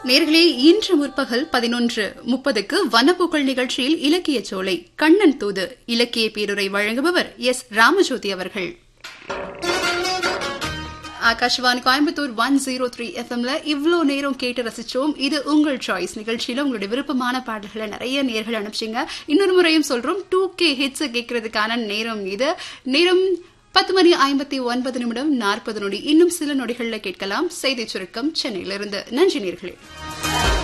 நேர்களே இன்று முற்பகல் பதினொன்று முப்பதுக்கு வனப்பூக்கள் நிகழ்ச்சியில் இலக்கிய சோலை கண்ணன் தூது இலக்கிய பேருரை வழங்குபவர் எஸ் ராமஜோதி அவர்கள் Akashvani Coimbatore one zero three எஃப்எம்ல இவ்வளோ நேரம் கேட்டு ரசிச்சோம் இது உங்கள் சாய்ஸ் நிகழ்ச்சியில உங்களுடைய விருப்பமான பாடல்களை நிறைய நேர்கள் அனுப்பிச்சிங்க இன்னொரு முறையும் சொல்றோம் டூ கே ஹிட்ஸ் கேட்கறதுக்கான நேரம் இது நேரம் பத்து மணி ஐம்பத்தி ஒன்பது நிமிடம் நாற்பது நொடி இன்னும் சில நொடிகளில் கேட்கலாம் செய்தி சுருக்கம் சென்னையிலிருந்து நன்றி நேர்களே